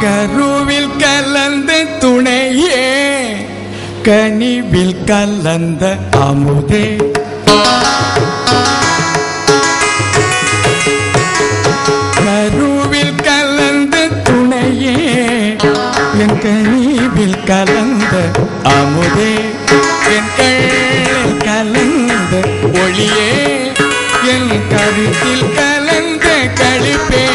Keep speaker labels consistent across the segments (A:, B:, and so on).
A: கருவில் கலந்த துணையே கனிவில் கலந்த அமுதே கருவில் கலந்த துணையே என் கனிவில் கலந்த அமுதே என் கண்ணில் கலந்த ஒளியே என் கருத்தில் கலந்த களிப்பே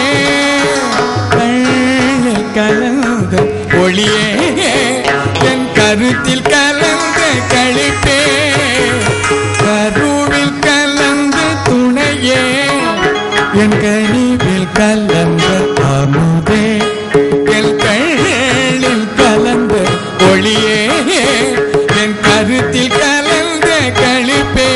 A: கண்ணில் கலந்த ஒளியே என் கருத்தில் கலந்த களிப்பே கருவில் கலந்த துணையே என் கனிவில் கலந்த அமுதே என் கண்ணில் கலந்த ஒளியே என் கருத்தில் கலந்த களிப்பே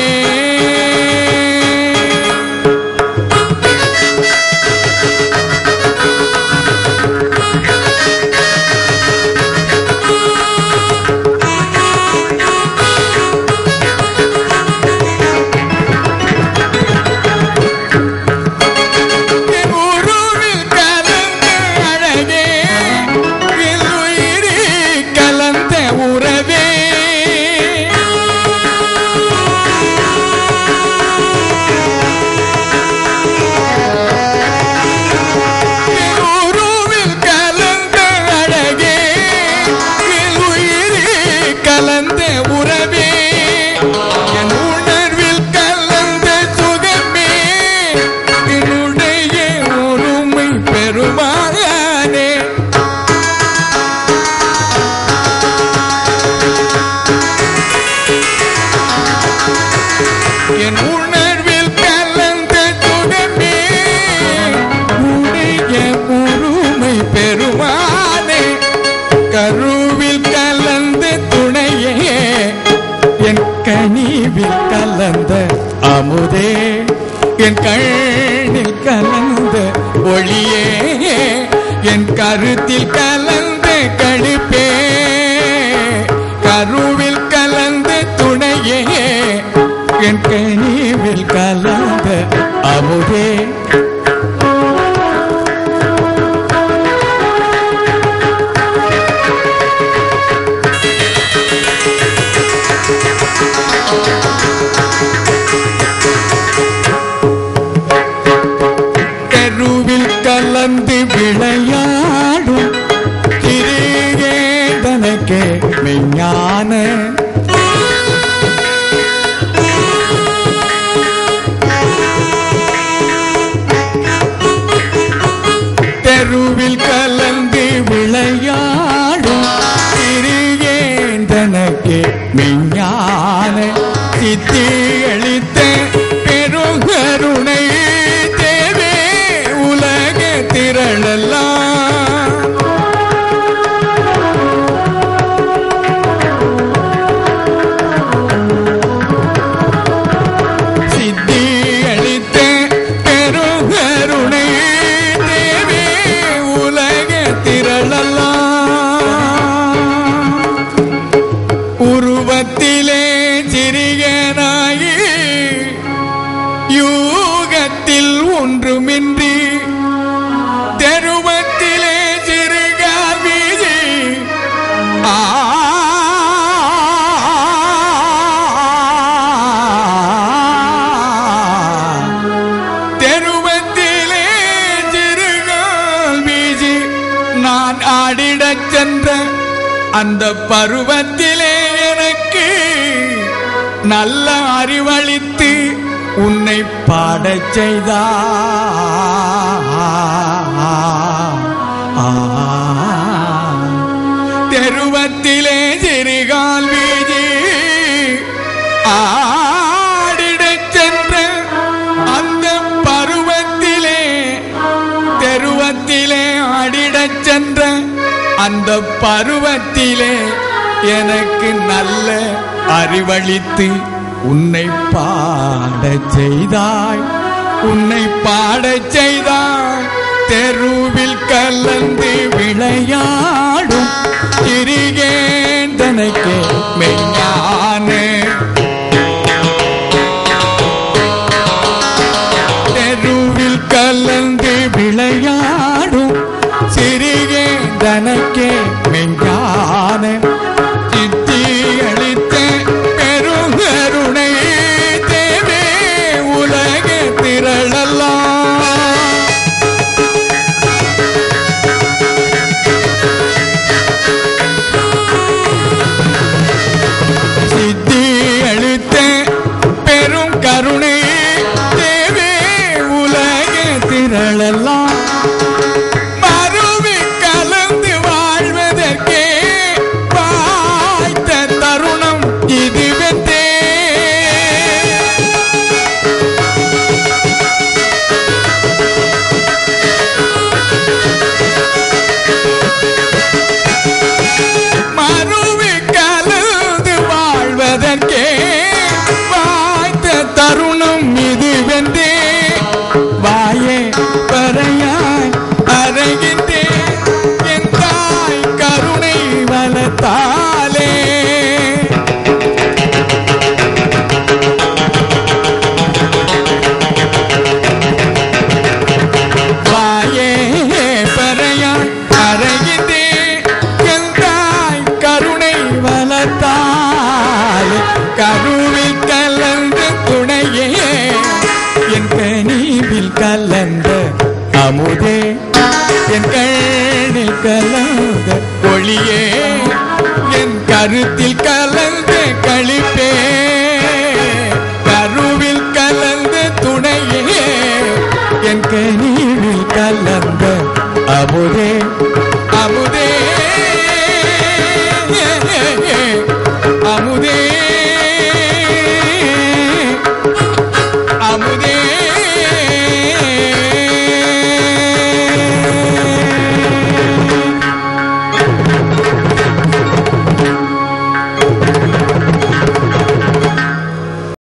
A: என் உருவில் கலந்த அழகே என் உயிரில் கலந்த உறவே என் உருவில் கலந்த அழகே என் உயிரில் கலந்த உறவே என் உணர்வில் கலந்த சுகமே என்னுடைய ஒருமை பெருமானே என் உணர்வில் கலந்த சுகமே உடைய பொறுமை பெருமானே கருவில் கலந்த துணையே என் கனிவில் கலந்த அமுதே என் கண்ணில் கலந்த ஒளியே என் கருத்தில் கலந்த கழிப்பே கருவில் கலந்த துணையே என் கனிவில் கலந்த அமுதே கருவில் கலந்து விளையாடும் திரிகேதனக்கே மெஞ்ஞான தெருவில் கலந்து விளையாடும் திரிகேந்தனக்கே மெஞ்ஞான சித்தி அளித்த பெருங்கருணை தேவே உலக திரளெல்லாம் சித்தி அளித்த பெருங்கருணை தேவே உலக திரளெல்லாம் உருவத்திலே சிறியனாயி யூகத்தில் ஒன்றுமின்றி தெருவத்திலே சிறுகால் வீதி ஆ தெருவத்திலே சிறுகால் வீசி நான் ஆடிடச் சென்ற அந்த பருவத்திலே எனக்கு நல்ல அறிவளித்து உன்னை பாடச் செய்தா தெருவத்திலே சிறுகால் வீதி ஆடிடச் சென்ற அந்த பருவத்திலே தெருவத்திலே ஆடிடச் சென்ற அந்த பருவத்திலே எனக்கு நல்ல அறிவளித்து உன்னை பாடச் செய்தாய் உன்னை பாடச் செய்தாய் தெருவில் கலந்து விளையாடும் திரிகேந்தனைக்கு மெய்ஞான தெருவில் கலந்து விளையாடும் சிறிகேந்த என் கண்ணில் கலந்த ஒளியே என் கருத்தில் கலந்த கழிப்பே கருவில் கலந்த துணையே என் கனிவில் கலந்த அமுதே